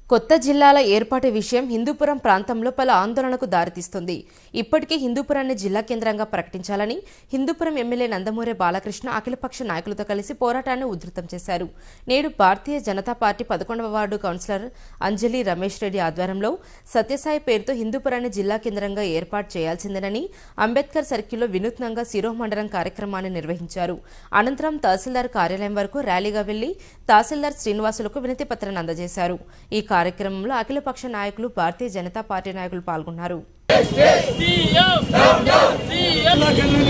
కొత్త జిల్లాల ఏర్పాటు విషయం హిందూపురం ప్రాంతంలో పలు ఆందోళనకు దారితీస్తుంది ఇప్పటికే హిందూపురాన్ని జిల్లా కేంద్రంగా ప్రకటించాలని హిందూపురం ఎమ్మెల్యే నందమూరి బాలకృష్ణ అఖిలపక్ష నాయకులతో కలిసి పోరాటాన్ని ఉధృతం చేశారు నేడు భారతీయ జనతా పార్టీ పదకొండవ వార్డు కౌన్సిలర్ అంజలి రమేష్ రెడ్డి ఆధ్వర్యంలో సత్యసాయి పేరుతో హిందూపురాన్ని జిల్లా కేంద్రంగా ఏర్పాటు చేయాల్సిందేనని అంబేద్కర్ సర్కిల్లో వినూత్నంగా శిరోమండలం కార్యక్రమాన్ని నిర్వహించారు అనంతరం తహసీల్దార్ కార్యాలయం వరకు ర్యాలీగా వెళ్లి తహసీల్దార్ శ్రీనివాసులకు వినతి పత్రాన్ని అందజేశారు ఈ కార్యక్రమంలో అఖిలపక్ష నాయకులు భారతీయ జనతా పార్టీ నాయకులు పాల్గొన్నారు సీఎం సీఎం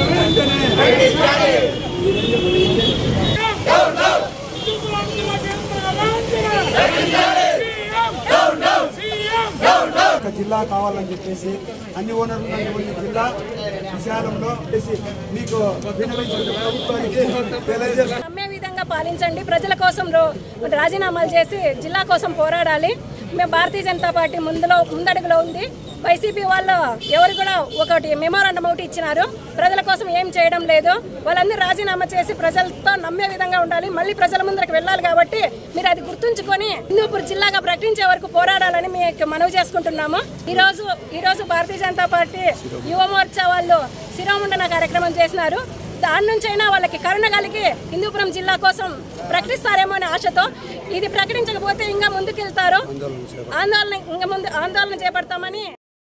ఒక జిల్లా కావాలని చెప్పేసి అన్ని ఓనర్లు ఉన్నటువంటి జిల్లా విశాలంలో చేసి మీకు విన్నవించిన ప్రభుత్వానికి తెలియజేస్తాను నమ్మే విధంగా పాలించండి ప్రజల కోసం రో- రాజీనామాలు చేసి జిల్లా కోసం పోరాడాలి మేము భారతీయ జనతా పార్టీ ముందులో ముందడుగులో ఉంది వైసీపీ వాళ్ళు ఎవరు కూడా ఒకటి మెమోరాండం ఒకటి ఇచ్చినారు ప్రజల కోసం ఏం చేయడం లేదు వాళ్ళందరూ రాజీనామా చేసి ప్రజలతో నమ్మే విధంగా ఉండాలి మళ్ళీ ప్రజల ముందరకు వెళ్ళాలి కాబట్టి మీరు అది గుర్తుంచుకొని హిందూపూర్ జిల్లాగా ప్రకటించే వరకు పోరాడాలని మీకు మనవి చేసుకుంటున్నాము ఈ రోజు ఈ రోజు భారతీయ జనతా పార్టీ యువ మోర్చా వాళ్ళు శిరోముండన కార్యక్రమం చేసినారు దాని నుంచైనా వాళ్ళకి కరుణ కలిగి హిందూపురం జిల్లా కోసం ప్రకటిస్తారేమో అనే ఆశతో ఇది ప్రకటించకపోతే ఇంకా ముందుకెళ్తారు ఆందోళన ఇంకా ముందు ఆందోళన చేపడతామని